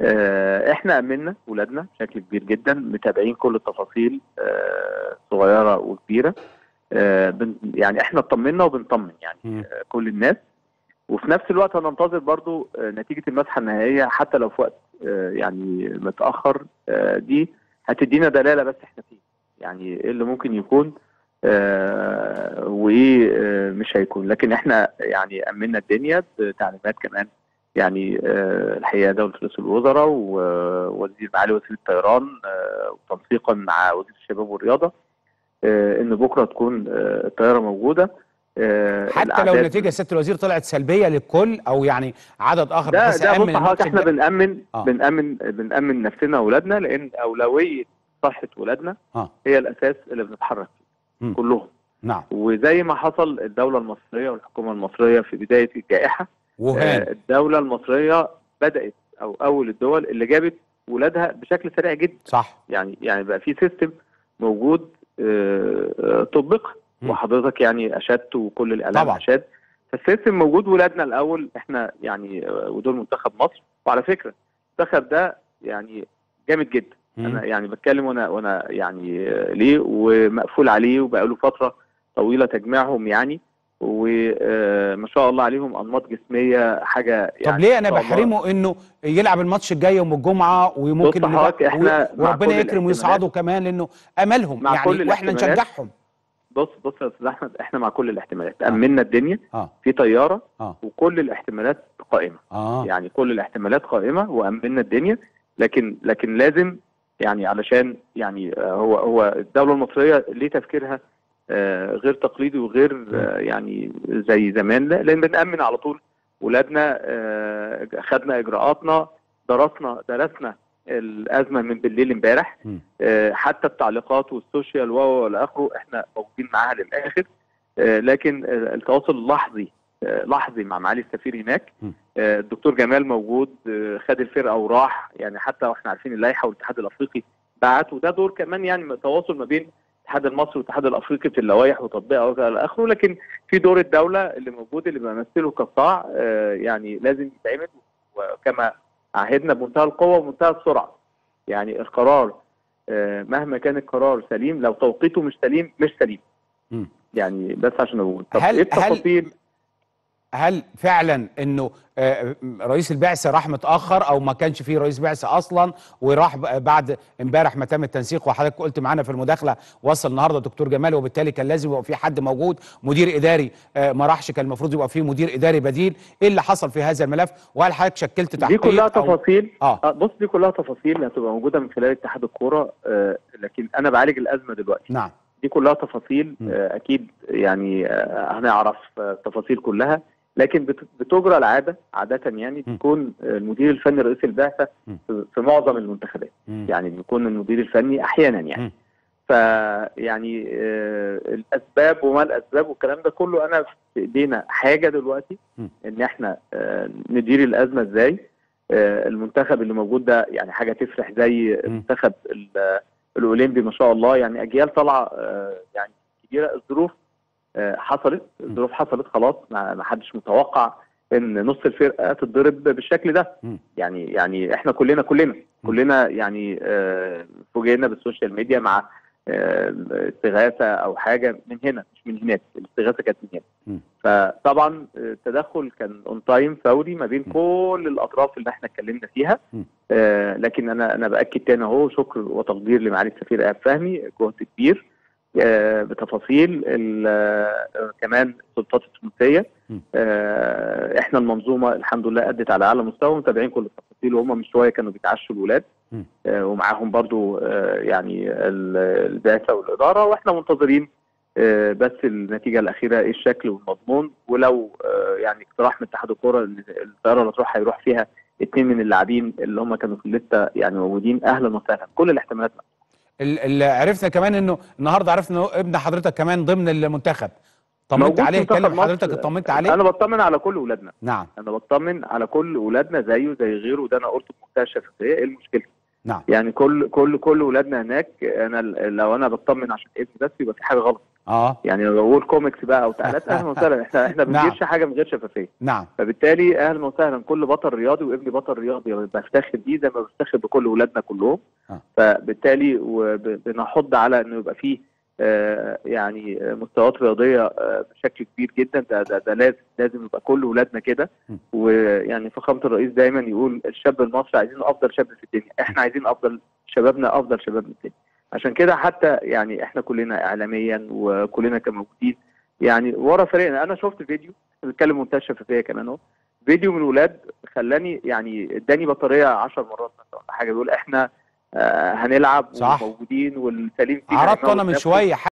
آه، احنا امنا ولادنا بشكل كبير جدا متابعين كل التفاصيل آه، صغيره وكبيره آه، بن- يعني احنا اطمنا وبنطمن يعني مم. آه، كل الناس وفي نفس الوقت هننتظر برضو آه، نتيجه المسحه النهائيه حتى لو في وقت آه، يعني متاخر آه، دي هتدينا دلاله بس احنا فيه يعني ايه اللي ممكن يكون آه، وايه آه، مش هيكون لكن احنا يعني امنا الدنيا بتعليمات كمان يعني آه، الحقيقه دوله رئيس الوزراء ووزير معالي وزير الطيران آه، وتنسيقا مع وزير الشباب والرياضه آه، ان بكره تكون آه، الطياره موجوده آه، حتى لو الأعداد- النتيجه سياده الوزير طلعت سلبيه للكل او يعني عدد اخر ده بحيث ده يامن بص حضرتك الماتش احنا الجاي. بنامن آه. بنامن بنامن نفسنا واولادنا لان اولويه صحه ولادنا اه هي الاساس اللي بنتحرك فيه مم. كلهم نعم وزي ما حصل الدوله المصريه والحكومه المصريه في بدايه الجائحه وهان آه، الدوله المصريه بدات او اول الدول اللي جابت ولادها بشكل سريع جدا صح يعني يعني بقى في سيستم موجود آه، آه، طبق مم. وحضرتك يعني اشدت وكل الاعلام طبعا. اشاد فالسيستم موجود ولادنا الاول احنا يعني آه، ودول منتخب مصر وعلى فكره المنتخب ده يعني جامد جدا مم. انا يعني بتكلم وانا وانا يعني آه، ليه ومقفول عليه وبقاله فتره طويله تجمعهم يعني وما شاء الله عليهم انماط جسميه حاجه يعني طب ليه انا ما شاء الله. بحرمه انه يلعب الماتش الجاي يوم الجمعه وممكن بص اللي حضرتك بقى- إحنا و- مع وربنا كل يكرم الاحتمالات- ويصعدوا كمان لانه املهم مع يعني كل واحنا الاحتمالات. نشجعهم بص بص يا استاذ احمد احنا مع كل الاحتمالات آه. امنا الدنيا اه في طياره اه وكل الاحتمالات قائمه اه يعني كل الاحتمالات قائمه وامنا الدنيا لكن لكن لازم يعني علشان يعني آه، هو هو الدوله المصريه ليه تفكيرها آه، غير تقليدي وغير آه، يعني زي زمان لا لان بنامن على طول ولادنا آه، خدنا اجراءاتنا درسنا درسنا الازمه من بالليل امبارح مم. آه، حتى التعليقات والسوشيال و والى اخره احنا موجودين معاها للاخر آه، لكن آه، التواصل اللحظي آه، لحظي مع معالي السفير هناك م. آه، الدكتور جمال موجود آه، خد الفرقه وراح يعني حتى واحنا عارفين اللائحه والاتحاد الافريقي بعت وده دور كمان يعني تواصل ما بين الاتحاد المصري والاتحاد الافريقي في اللوائح وتطبيقها والى اخره لكن في دور الدوله اللي موجود اللي بيمثله قطاع آه، يعني لازم يتعمل وكما عهدنا بمنتهى القوه ومنتهى السرعه يعني القرار آه، مهما كان القرار سليم لو توقيته مش سليم مش سليم مم. يعني بس عشان اقول طب هل- ايه التفاصيل هل فعلا انه آه، رئيس البعثه راح متاخر او ما كانش فيه رئيس بعثه اصلا وراح ب- بعد امبارح ما تم التنسيق وحضرتك قلت معانا في المداخله وصل النهارده دكتور جمال وبالتالي كان لازم يبقى في حد موجود مدير اداري آه، ما راحش كان المفروض يبقى فيه مدير اداري بديل ايه اللي حصل في هذا الملف وهل حضرتك شكلت دي تحقيق كلها أو- تفاصيل اه آه، بص دي كلها تفاصيل هتبقى موجوده من خلال اتحاد الكوره آه، لكن انا بعالج الازمه دلوقتي نعم دي كلها تفاصيل م. آه، اكيد يعني آه، هنعرف آه، التفاصيل كلها لكن بت- بتجرى العاده عاده يعني م. تكون آه، المدير الفني رئيس البعثه م. في في معظم المنتخبات مم. يعني بيكون المدير الفني احيانا يعني م. فيعني آه، الاسباب وما الاسباب والكلام ده كله انا في ايدينا حاجه دلوقتي م. ان احنا آه، ندير الازمه ازاي آه، المنتخب اللي موجود ده يعني حاجه تفرح زي المنتخب ال- الاولمبي ما شاء الله يعني اجيال طالعه آه، يعني كبيره الظروف آه، حصلت الظروف حصلت خلاص ما ما حدش متوقع ان نص الفرقه تتضرب بالشكل ده م. يعني يعني احنا كلنا كلنا كلنا يعني آه، فوجئنا بالسوشيال ميديا مع آه، استغاثه او حاجه من هنا مش من هناك الاستغاثه كانت من م. هنا فطبعا آه، التدخل كان اون تايم فوري ما بين م. كل الاطراف اللي احنا اتكلمنا فيها م. آه، لكن انا انا باكد تاني اهو شكر وتقدير لمعالي السفير ايهاب فهمي جهد كبير آه، بتفاصيل ال- آه، كمان السلطات التونسيه م. آه، احنا المنظومه الحمد لله ادت على اعلى مستوى متابعين كل التفاصيل وهم من شويه كانوا بيتعشوا الولاد م. آه، ومعاهم برضو آه، يعني ال- البعثه والاداره واحنا منتظرين آه، بس النتيجه الاخيره ايه الشكل والمضمون ولو آه، يعني اقتراح من اتحاد الكوره ان الطياره اللي تروح هيروح فيها اثنين من اللاعبين اللي هم كانوا في لسه يعني موجودين اهلا وسهلا كل الاحتمالات ال- اللي عرفنا كمان انه النهارده عرفنا انه ابن حضرتك كمان ضمن المنتخب طمنت موجود عليه منتخب كلم مصر. حضرتك اطمنت عليه انا بطمن على كل اولادنا نعم انا بطمن على كل اولادنا زيه زي غيره وده انا قلته بمنتهى الشفافيه ايه المشكله نعم يعني كل كل كل ولادنا هناك انا ال- لو انا بطمن عشان ابني بس يبقى في حاجه غلط اه يعني لو بقول كوميكس بقى او تعالات اهلا وسهلا احنا احنا نعم. بنديرش حاجه من غير شفافيه نعم فبالتالي اهلا وسهلا كل بطل رياضي وابني بطل رياضي بفتخر بيه زي ما بفتخر بكل ولادنا كلهم آه. فبالتالي وب- بنحض على انه يبقى فيه آه، يعني آه، مستويات رياضيه آه، بشكل كبير جدا ده ده, ده لازم لازم يبقى كل ولادنا كده م. ويعني فخامه الرئيس دايما يقول الشاب المصري عايزينه افضل شاب في الدنيا احنا عايزين افضل شبابنا افضل شباب من الدنيا عشان كده حتى يعني احنا كلنا اعلاميا وكلنا كموجودين يعني ورا فريقنا انا شفت فيديو بتكلم منتهى الشفافيه كمان اهو فيديو من ولاد خلاني يعني اداني بطاريه 10 مرات مثلا ولا حاجه بيقول احنا آه هنلعب صح. وموجودين والسليم فينا عرضت انا هيموت من نفسه. شويه